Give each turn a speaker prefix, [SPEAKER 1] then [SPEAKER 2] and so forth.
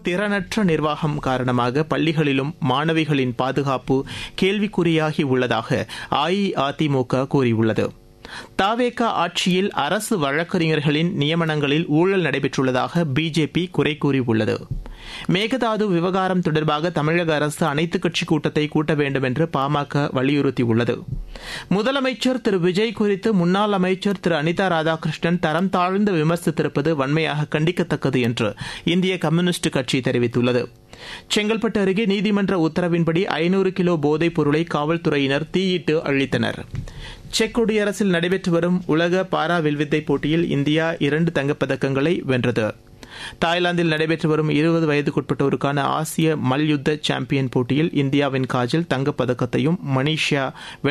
[SPEAKER 1] திறனற்ற நிர்வாகம் காரணமாக பள்ளிகளிலும் மாணவிகளின் பாதுகாப்பு கேள்விக்குறியாகி உள்ளதாக அஇஅதிமுக கூறியுள்ளது தாவேகா ஆட்சியில் அரசு வழக்கறிஞர்களின் நியமனங்களில் ஊழல் நடைபெற்றுள்ளதாக பிஜேபி குறை கூறியுள்ளது மேகதாது விவகாரம் தொடர்பாக தமிழக அரசு அனைத்துக் கட்சி கூட்டத்தை கூட்ட வேண்டும் என்று பாமக வலியுறுத்தியுள்ளது முதலமைச்சர் திரு விஜய் குறித்து முன்னாள் அமைச்சர் திரு அனிதா ராதாகிருஷ்ணன் தரம் தாழ்ந்து விமர்சித்திருப்பது வன்மையாக கண்டிக்கத்தக்கது என்று இந்திய கம்யூனிஸ்ட் கட்சி தெரிவித்துள்ளது செங்கல்பட்டு அருகே நீதிமன்ற உத்தரவின்படி ஐநூறு கிலோ போதைப் பொருளை காவல்துறையினர் தீயிட்டு அழித்தனர் செக் குடியரசில் நடைபெற்று வரும் உலக பாரா வில்வித்தை போட்டியில் இந்தியா இரண்டு தங்கப்பதக்கங்களை வென்றது தாய்லாந்தில் நடைபெற்று வரும் இருபது வயதுக்குட்பட்டோருக்கான ஆசிய மல்யுத்த சாம்பியன் போட்டியில் இந்தியாவின் காஜல் தங்கப்பதக்கத்தையும் மணிஷா